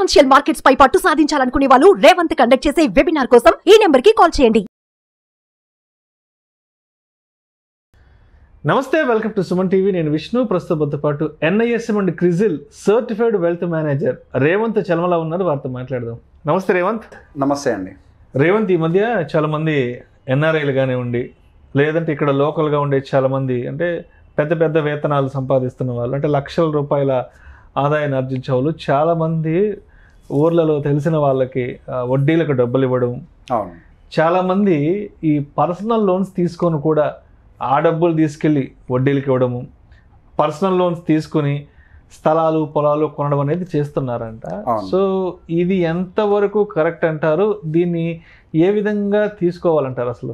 Financial markets పై పట్టు సాధించాలనుకునే వాళ్ళు Revanth conduct చేసే వెబినార్ కోసం ఈ నెంబర్ కి కాల్ చేయండి నమస్తే వెల్కమ్ టు సుమన్ టీవీ నేను విష్ణు ప్రస్తుతంతో పాటు NISM and CRISIL certified wealth manager Revanth Chalamala ఉన్నారు వారితో మాట్లాడదాం నమస్తే రేవంత్ నమస్తే అండి రేవంత్ ఈ మధ్య చాలా మంది ఎన్ఆర్ఐలు ఉండి లేదంటే ఇక్కడ లోకల్గా ఉండే చాలా మంది అంటే పెద్ద పెద్ద వేతనాలు సంపాదిస్తున్న వాళ్ళు అంటే లక్షల రూపాయల ఆదాయాన్ని ఆర్జించే వాళ్ళు చాలా మంది ఊర్లలో తెలిసిన వాళ్ళకి ఆ, వడ్డీలకు డబ్బులు ఇవ్వడం అవును చాలా మంది ఈ పర్సనల్ లోన్స్ తీసుకొని కూడా ఆ డబ్బులు తీసుకెళ్ళి వడ్డీలకి ఇవ్వడము పర్సనల్ లోన్స్ తీసుకొని స్థలాలు పొలాలు కొనడం అనేది చేస్తున్నారంట అవును. సో ఇది ఎంతవరకు కరెక్ట్ అంటారు దీన్ని ఏ విధంగా తీసుకోవాలంటారు అసలు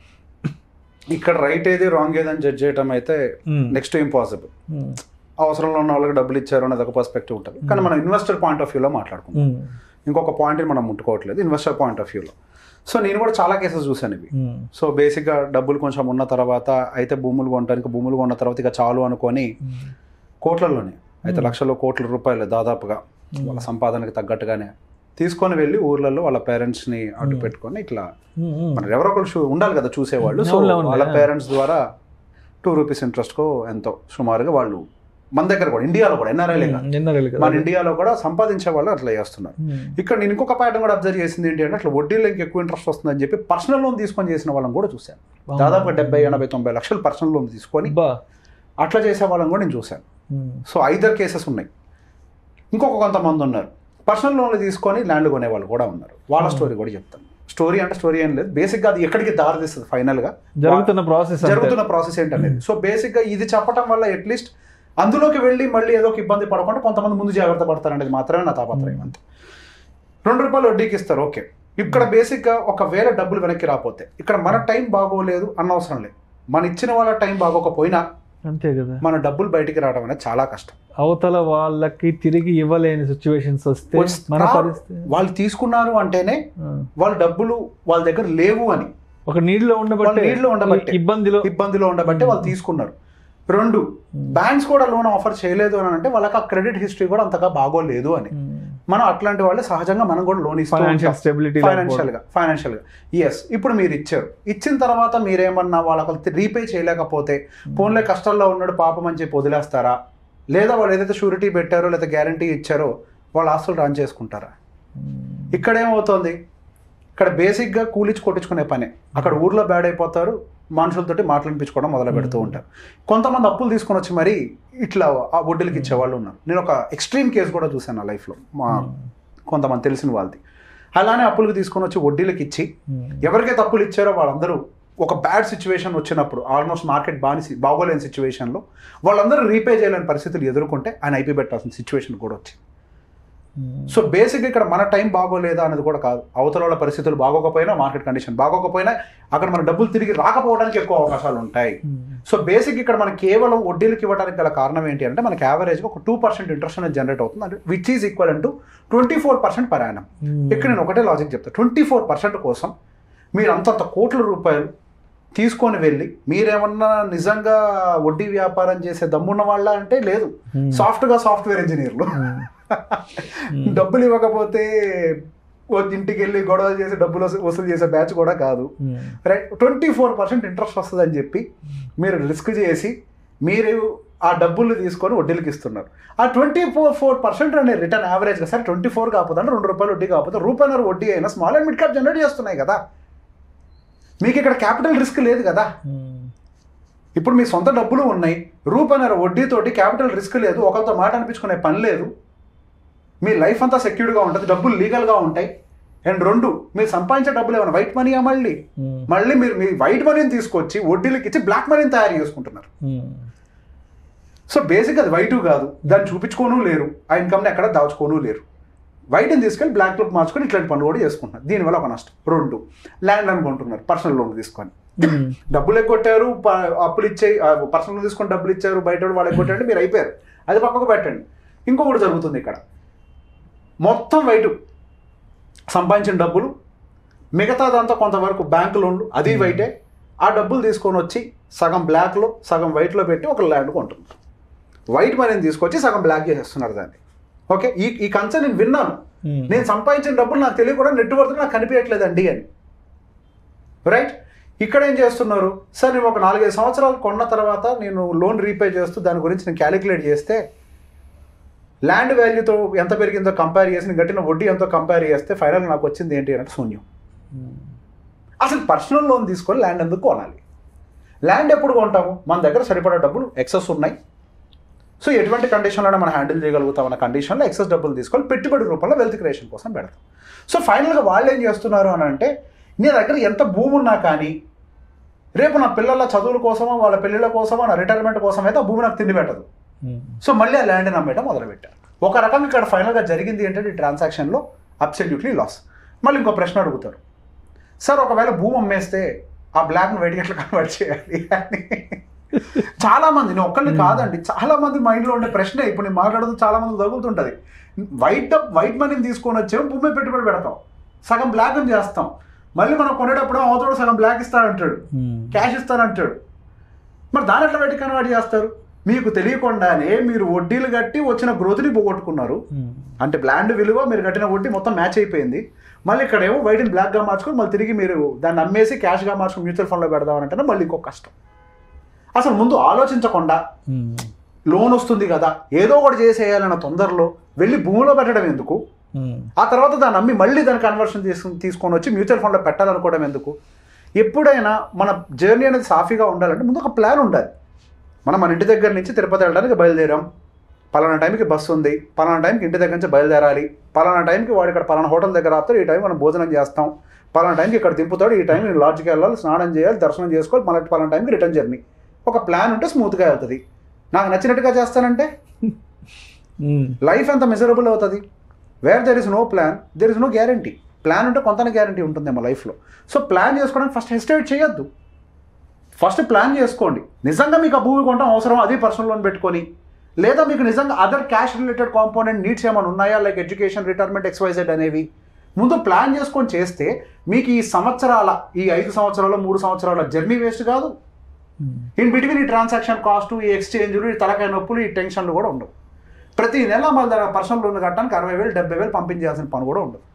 ఇక్కడ రైట్ ఏది రాంగ్ ఏది అని జడ్జ్ చేయడం అయితే ఉమ్, నెక్స్ట్ ఇంపాసిబుల్ ఉమ్, అవసరంలో ఉన్న వాళ్ళకి డబ్బులు ఇచ్చారు అనేది ఒక పర్స్పెక్టివ్ ఉంటుంది కానీ మనం ఇన్వెస్టర్ పాయింట్ ఆఫ్ వ్యూలో మాట్లాడుకుంటాం ఉమ్, ఇంకొక పాయింట్ మనం ముట్టుకోవట్లేదు ఇన్వెస్టర్ పాయింట్ ఆఫ్ వ్యూలో సో నేను కూడా చాలా కేసెస్ చూశాను ఇవి ఉమ్, సో బేసిక్గా డబ్బులు కొంచెం ఉన్న తర్వాత అయితే భూములు కొనడానికి భూములు కొన్న తర్వాత ఇక చాలు అనుకొని ఉమ్, కోట్లలోనే అయితే లక్షల కోట్ల రూపాయలు దాదాపుగా వాళ్ళ సంపాదనకి తగ్గట్టుగానే తీసుకొని వెళ్ళి ఊర్లలో వాళ్ళ పేరెంట్స్ని అడ్డు పెట్టుకొని ఇట్లా ఉమ్, ఉమ్. మన ఎవరో ఒకరు చూ- ఉండాలి కదా చూసేవాళ్ళు సో అవునులే, అవునులే. వాళ్ళ పేరెంట్స్ ద్వారా టూ రూపీస్ ఇంట్రెస్ట్కో ఎంతో సుమారుగా వాళ్ళు మన దగ్గర కూడా ఇండియాలో కూడా ఎన్ఆర్ఐలే కాదు నిన్న వెళ్ళి కదా. మన ఇండియాలో కూడా సంపాదించే వాళ్ళు అట్లా చేస్తున్నారు ఉమ్, ఇక్కడ నేను ఇంకొక ప్యాటర్న్ కూడా అబ్జర్వ్ చేసింది ఏంటి అంటే అట్లా వడ్డీలో ఇంకా ఎక్కువ ఇంట్రెస్ట్ వస్తుందని చెప్పి పర్సనల్ లోన్ తీసుకొని చేసిన వాళ్ళని కూడా చూశాను దాదాపు డెబ్బై ఎనభై తొంభై లక్షలు పర్సనల్ లోన్ తీసుకొని అబ్బా. అట్లా చేసే వాళ్ళని కూడా నేను చూశాను ఉమ్, సో ఐదర్ కేసెస్ ఉన్నాయి ఇంకొక కొంతమంది ఉన్నారు పర్సనల్ లోన్లు తీసుకొని ల్యాండ్ కొనే వాళ్ళు కూడా ఉన్నారు వాళ్ళ స్టోరీ కూడా చెప్తాను స్టోరీ అంటే స్టోరీ ఏం లేదు బేసిక్గా అది ఎక్కడికి దారి తీస్తుంది ఫైనల్గా జరుగుతున్న ప్రాసెస్ జరుగుతున్న ప్రాసెస్ ఏంటనేది సో బేసిక్గా ఇది చెప్పడం వల్ల అట్లీస్ట్ అందులోకి వెళ్ళి మళ్ళీ ఏదో ఒక ఇబ్బంది పడకుండా కొంతమంది ముందు జాగ్రత్త పడతారనేది మాత్రమే నా తాపత్రయం అంతే రెండు రూపాయలు వడ్డీకి ఇస్తారు ఓకే ఇక్కడ బేసిక్గా ఒకవేళ డబ్బులు వెనక్కి రాపోతే ఇక్కడ మన టైం బాగోలేదు అన్నవసరం లేదు మన ఇచ్చిన వాళ్ళ టైం బాగోకపోయినా అంతే కదా మన డబ్బులు బయటికి రావడం అనేది చాలా కష్టం అవతల వాళ్ళకి తిరిగి ఇవ్వలేని సిచ్యువేషన్స్ వస్తే మన రా- పరిస్థితి వాళ్ళు తీసుకున్నారు అంటేనే ఆ. వాళ్ళ డబ్బులు వాళ్ళ దగ్గర లేవు అని ఒక నీటిలో ఉండబట్టే వాళ్ళు నీటిలో ఉండబట్టే. ఇబ్బందిలో ఇబ్బందిలో ఉండబట్టే వాళ్ళు తీసుకున్నారు రెండు బ్యాంక్స్ కూడా లోన్ ఆఫర్ చేయలేదు అని అంటే వాళ్ళకి ఆ క్రెడిట్ హిస్టరీ కూడా అంతగా బాగోలేదు అని మనం అట్లాంటి వాళ్ళే సహజంగా మనం కూడా లోన్ ఫైనాన్షియల్ స్టెబిలిటీ ఫైనాన్షియల్ గా ఫైనాన్షియల్ గా ఎస్ ఇప్పుడు మీరు ఇచ్చారు ఇచ్చిన తర్వాత మీరేమన్నా వాళ్ళకి రీపే చేయలేకపోతే ఫోన్లే కష్టాల్లో ఉన్నాడు పాపం అని చెప్పి వదిలేస్తారా లేదా వాళ్ళు ఏదైతే షూరిటీ పెట్టారో లేదా గ్యారంటీ ఇచ్చారో వాళ్ళ ఆస్తులు రన్ చేసుకుంటారా ఇక్కడ ఏమవుతుంది ఇక్కడ బేసిక్గా కూలిచ్చి కొట్టించుకునే పనే అక్కడ ఊర్లో బ్యాడ్ అయిపోతారు మనుషులతోటి మాట్లాడిపించుకోవడం మొదలు పెడుతూ ఉంటారు కొంతమంది అప్పులు తీసుకొని వచ్చి మరి ఇట్లా ఆ వడ్డీలకి ఇచ్చే వాళ్ళు ఉన్నారు నేను ఒక ఎక్స్ట్రీమ్ కేసు కూడా చూశాను నా లైఫ్లో మా కొంతమంది తెలిసిన వాళ్ళది అలానే అప్పులకు తీసుకొని వచ్చి వడ్డీలకి ఇచ్చి ఎవరికైతే అప్పులు ఇచ్చారో వాళ్ళందరూ ఒక బ్యాడ్ సిచ్యువేషన్ వచ్చినప్పుడు ఆల్మోస్ట్ మార్కెట్ బాని బాగోలేని సిచ్యువేషన్లో వాళ్ళందరూ రీపే చేయలేని పరిస్థితులు ఎదుర్కొంటే ఆయన ఐపీ పెట్టాల్సిన సిచ్యువేషన్ కూడా వచ్చింది సో బేసిక్గా ఇక్కడ మన టైం బాగోలేదా అనేది కూడా కాదు అవతల వాళ్ళ పరిస్థితులు బాగోకపోయినా మార్కెట్ కండిషన్ బాగోకపోయినా అక్కడ మన డబ్బులు తిరిగి రాకపోవడానికి ఎక్కువ అవకాశాలు ఉంటాయి సో బేసిక్ ఇక్కడ మనకి కేవలం వడ్డీలకు ఇవ్వడానికి గల కారణం ఏంటి అంటే మనకి యావరేజ్గా ఒక టూ పర్సెంట్ ఇంట్రెస్ట్ అనేది జనరేట్ అవుతుంది అంటే which is equal to twenty four percent per annum ఇక్కడ నేను ఒకటే లాజిక్ చెప్తాను ట్వంటీ ఫోర్ పర్సెంట్ కోసం మీరు అంతంత కోట్ల రూపాయలు తీసుకొని వెళ్ళి మీరేమన్నా నిజంగా వడ్డీ వ్యాపారం చేసే దమ్మున్న వాళ్ళ అంటే లేదు సాఫ్ట్గా సాఫ్ట్వేర్ ఇంజనీర్లు డబ్బులు ఇవ్వకపోతే ఓ ఇంటికి వెళ్ళి గొడవలు చేసి డబ్బులు వసూ- వసూలు చేసే బ్యాచ్ కూడా కాదు right twenty four percent interest వస్తుందని చెప్పి మీరు రిస్క్ చేసి మీరు ఆ డబ్బులు తీసుకొని వడ్డీలకి ఇస్తున్నారు ఆ ట్వంటీ ఫోర్ ఫోర్ పర్సెంట్ అనే రిటర్న్ యావరేజ్గా సరే ట్వంటీ ఫోర్ కాకపోతే అంటే రెండు రూపాయలు వడ్డీ కాకపోతే రూపాయన్నర వడ్డీ అయినా small and mid cap generate చేస్తున్నాయి కదా మీకు ఇక్కడ క్యాపిటల్ రిస్క్ లేదు కదా ఇప్పుడు మీ సొంత డబ్బులు ఉన్నాయి రూపాయన్నర వడ్డీతోటి క్యాపిటల్ రిస్క్ లేదు ఒకరితో మాట అనిపించుకునే పని లేదు మీ లైఫ్ అంతా సెక్యూర్డ్గా ఉంటుంది డబ్బులు లీగల్గా ఉంటాయి అండ్ రెండు మీరు సంపాదించే డబ్బులు ఏమైనా వైట్ మనీయా మళ్ళీ మళ్ళీ మీరు మీ వైట్ మనీని తీసుకొచ్చి వడ్డీలకి ఇచ్చి బ్లాక్ మనీని తయారు చేసుకుంటున్నారు సో బేసిక్ అది వైట్ కాదు దాన్ని చూపించుకోను లేరు ఆ ఇన్కమ్ని ఎక్కడ దాచుకోను లేరు వైట్ని తీసుకెళ్ళి బ్లాక్లోకి మార్చుకొని ఇట్లాంటి పనులు కూడా చేసుకుంటున్నారు దీనివల్ల ఒక నష్టం రెండు ల్యాండ్ అనుకుంటున్నారు పర్సనల్ లోన్ తీసుకొని డబ్బులు ఎగ్గొట్టారు ప- అప్పులు ఇచ్చే పర్సనల్ లోన్ తీసుకొని డబ్బులు ఇచ్చారు బయట వాళ్ళు వాళ్ళు ఎగ్గొట్టారు మీరు అయిపోయారు అది పక్కకు పెట్టండి ఇంకొకటి జరుగుతుంది ఇక్కడ మొత్తం వైటు సంపాదించిన డబ్బులు మిగతాదంతా కొంతవరకు బ్యాంక్ లోన్లు అది వైటే ఆ డబ్బులు తీసుకొని వచ్చి సగం బ్లాక్లో సగం వైట్లో పెట్టి ఒక ల్యాండ్ కొంటున్నారు వైట్ మనీని తీసుకొచ్చి సగం బ్లాక్ చేసేస్తున్నారు దాన్ని ఓకే ఈ ఈ కన్సర్న్ నేను విన్నాను Hmm. నేను సంపాదించిన డబ్బులు నాకు తెలియకుండా నెట్ వర్త్ నాకు కనిపించట్లేదండి అని రైట్ ఇక్కడ ఏం చేస్తున్నారు సార్ నేను ఒక నాలుగైదు సంవత్సరాలు కొన్న తర్వాత నేను లోన్ రీపే చేస్తూ దాని గురించి నేను క్యాలిక్యులేట్ చేస్తే ల్యాండ్ వాల్యూతో ఎంత పెరిగిందో కంపేర్ చేసి నేను కట్టిన వడ్డీ ఎంతో కంపేర్ చేస్తే ఫైనల్ నాకు వచ్చింది ఏంటి అంటే శూన్యం అసలు పర్సనల్ లోన్ తీసుకొని ల్యాండ్ ఎందుకు కొనాలి ల్యాండ్ ఎప్పుడు కొంటాము మన దగ్గర సరిపడా డబ్బులు ఎక్సెస్ ఉన్నాయి సో ఎటువంటి కండిషన్లో మనం హ్యాండిల్ చేయగలుగుతాం అన్న కండిషన్లో ఎక్సెస్ డబ్బులు తీసుకొని పెట్టుబడి రూపంలో వెల్త్ క్రియేషన్ కోసం పెడతాం సో ఫైనల్గా వాళ్ళు ఏం చేస్తున్నారు అని అంటే నీ దగ్గర ఎంత భూమి ఉన్నా కానీ రేపు నా పిల్లల చదువుల కోసమో వాళ్ళ పెళ్ళిళ్ళ కోసమో నా రిటైర్మెంట్ కోసం అయితే ఆ భూమి నాకు తిండి పెట్టదు సో మళ్ళీ ఆ ల్యాండ్ నమ్మేయడం మొదలుపెట్టారు ఒక రకంగా ఇక్కడ ఫైనల్గా జరిగింది ఏంటంటే ఈ ట్రాన్సాక్షన్లో అబ్సల్యూట్లీ లాస్ మళ్ళీ ఇంకో ప్రశ్న అడుగుతారు సార్ ఒకవేళ భూమి అమ్మేస్తే ఆ బ్లాక్ను వైట్కి ఎట్లా కన్వర్ట్ చేయాలి అని చాలా మంది నేను ఒక్కరిని కాదండి చాలా మంది మైండ్లో ఉండే ప్రశ్నే ఇప్పుడు నేను మాట్లాడుతూ చాలా మంది తగులుతుంటుంది వైట్ వైట్ మనీని తీసుకొని వచ్చాము భూమి మీద పెట్టుబడి పెడతాం సగం బ్లాక్ అని చేస్తాం మళ్ళీ మనం కొనేటప్పుడు అవతోడు సగం బ్లాక్ ఇస్తానంటాడు క్యాష్ ఇస్తానంటాడు మరి దాని ఎట్లా పెట్టి కన్వర్ట్ చేస్తారు మీకు తెలియకుండానే మీరు వడ్డీలు కట్టి వచ్చిన గ్రోత్ని పోగొట్టుకున్నారు అంటే బ్లాండ్ విలువ మీరు కట్టిన వడ్డీ మొత్తం మ్యాచ్ అయిపోయింది మళ్ళీ ఇక్కడ ఏమో వైట్ని బ్లాక్గా మార్చుకొని మళ్ళీ తిరిగి మీరు దాన్ని అమ్మేసి క్యాష్గా మార్చుకుని మ్యూచువల్ ఫండ్లో పెడదామంటేనే మళ్ళీ ఇంకో కష్టం అసలు ముందు ఆలోచించకుండా లోన్ వస్తుంది కదా ఏదో ఒకటి చేసేయాలన్న తొందరలో వెళ్ళి భూమిలో పెట్టడం ఎందుకు ఆ తర్వాత దాన్ని అమ్మి మళ్ళీ దాని కన్వర్షన్ తీసుకుని తీసుకొని వచ్చి మ్యూచువల్ ఫండ్లో పెట్టాలనుకోవడం ఎందుకు ఎప్పుడైనా మన జర్నీ అనేది సాఫీగా ఉండాలంటే ముందు ఒక ప్లాన్ ఉండాలి మనం మన ఇంటి దగ్గర నుంచి తిరుపతి వెళ్ళడానికి బయలుదేరాం పలానా టైంకి బస్సు ఉంది పలానా టైంకి ఇంటి దగ్గర నుంచి బయలుదేరాలి పలానా టైంకి వాడు ఇక్కడ పలానా హోటల్ దగ్గర ఆపుతాడు ఈ టైం మనం భోజనం చేస్తాం పలానా టైంకి ఇక్కడ దింపుతాడు ఈ టైం నేను లాడ్జ్కి వెళ్ళాలి స్నానం చేయాలి దర్శనం చేసుకోవాలి మళ్ళీ పలానా టైంకి రిటర్న్ జర్నీ ఒక ప్లాన్ ఉంటే స్మూత్గా వెళ్తుంది నాకు నచ్చినట్టుగా చేస్తానంటే లైఫ్ ఎంత మిజరబుల్ అవుతుంది where there is no plan there is no guarantee plan ఉంటే కొంత గ్యారంటీ ఉంటుందేమో లైఫ్లో సో ప్లాన్ చేసుకోవడానికి ఫస్ట్ హెస్టేట్ చేయొద్దు ఫస్ట్ ప్లాన్ చేసుకోండి నిజంగా మీకు ఆ భూమి కొనడం అవసరం అది పర్సనల్ లోన్ పెట్టుకొని లేదా మీకు నిజంగా other cash related component needs ఏమైనా ఉన్నాయా లైక్ ఎడ్యుకేషన్ రిటైర్మెంట్ ఎక్స్వైజెడ్ అనేవి ముందు ప్లాన్ చేసుకొని చేస్తే మీకు ఈ సంవత్సరాల ఈ ఐదు సంవత్సరాల మూడు సంవత్సరాల జర్నీ వేస్ట్ కాదు ఇన్ బిట్వీన్ ఈ ట్రాన్సాక్షన్ కాస్ట్ ఈ ఎక్స్చేంజ్లు ఈ తలకాయ నొప్పులు ఈ టెన్షన్లు కూడా ఉండవు ప్రతి నెల మళ్ళీ పర్సనల్ లోన్ కట్టడానికి అరవై వేలు డెబ్బై వేలు పంపించాల్సిన పని కూడా ఉండదు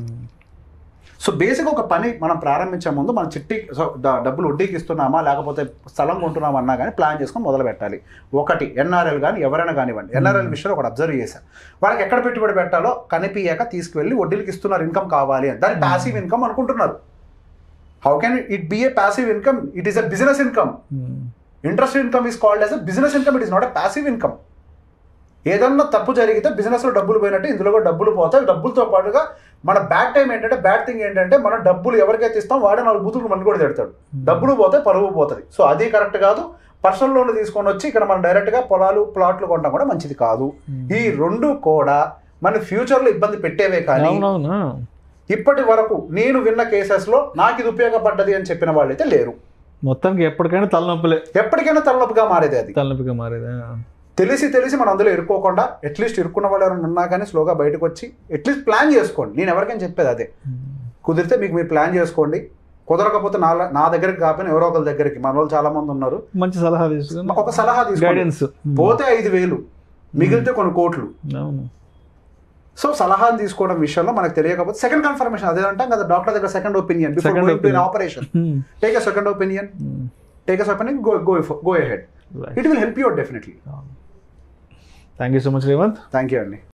సో బేసిక్ ఒక పని మనం ప్రారంభించే ముందు మనం చిట్టి సో డ- డబ్బులు వడ్డీకి ఇస్తున్నామా లేకపోతే స్థలం కొంటున్నామా అన్నా కానీ ప్లాన్ చేసుకొని మొదలు పెట్టాలి ఒకటి ఎన్ఆర్ఎల్ కానీ ఎవరైనా కానివ్వండి ఎన్ఆర్ఎల్ విషయంలో ఒకటి అబ్జర్వ్ చేశాను వాళ్ళకి ఎక్కడ పెట్టుబడి పెట్టాలో కనిపించాక తీసుకువెళ్ళి వడ్డీలకి ఇస్తున్నారు ఇన్కమ్ కావాలి అని దాన్ని ప్యాసివ్ ఇన్కమ్ అనుకుంటున్నారు how can it be a passive income it is a business income interest income is called as a business income it is not a passive income ఏదన్నా తప్పు జరిగితే బిజినెస్లో డబ్బులు పోయినట్టు ఇందులో కూడా డబ్బులు పోతాయి డబ్బులతో పాటుగా మన బ్యాడ్ టైం ఏంటంటే బ్యాడ్ థింగ్ ఏంటంటే మనం డబ్బులు ఎవరికైతే ఇస్తాం వాడే నాలుగు బూతులు మనకు కూడా తిడతాడు డబ్బులు పోతే పరువు పోతుంది సో అది కరెక్ట్ కాదు పర్సనల్ లోన్ తీసుకొని వచ్చి ఇక్కడ మనం డైరెక్ట్గా పొలాలు ప్లాట్లు కొనడం కూడా మంచిది కాదు ఈ రెండు కూడా మన ఫ్యూచర్లో ఇబ్బంది పెట్టేవే కానీ అవునవునా ఇప్పటి వరకు నేను విన్న కేసెస్లో నాకు ఇది ఉపయోగపడ్డది అని చెప్పిన వాళ్ళైతే లేరు మొత్తానికి ఎప్పటికైనా తలనొప్పులే ఎప్పటికైనా తలనొప్పిగా మారేది అది తలనొప్పిగా మారేదా తెలిసి తెలిసి మనం అందులో ఇరుక్కోకుండా అట్లీస్ట్ ఇరుక్కున్న వాళ్ళు ఎవరైనా ఉన్నా కానీ స్లోగా బయటకు వచ్చి అట్లీస్ట్ ప్లాన్ చేసుకోండి నేను ఎవరికైనా చెప్పేది అదే కుదిరితే మీకు మీరు ప్లాన్ చేసుకోండి కుదరకపోతే నా నా దగ్గరికి కాకపోయినా ఎవరో ఒకరి దగ్గరికి మన వాళ్ళు చాలా మంది ఉన్నారు మంచి సలహా తీసుకుని ఒక సలహా తీసుకోండి గైడెన్స్ పోతే ఐదు వేలు మిగిలితే కొన్ని కోట్లు అవును సో సలహాను తీసుకోవడం విషయంలో మనకు తెలియకపోతే సెకండ్ కన్ఫర్మేషన్ అదే అంటాం కదా డాక్టర్ దగ్గర second opinion before Second going to opinion. Operation Hmm. Take a second opinion Hmm. Take a opinion go go go head Right. It will help you definitely thank you so much Revanth thank you అండి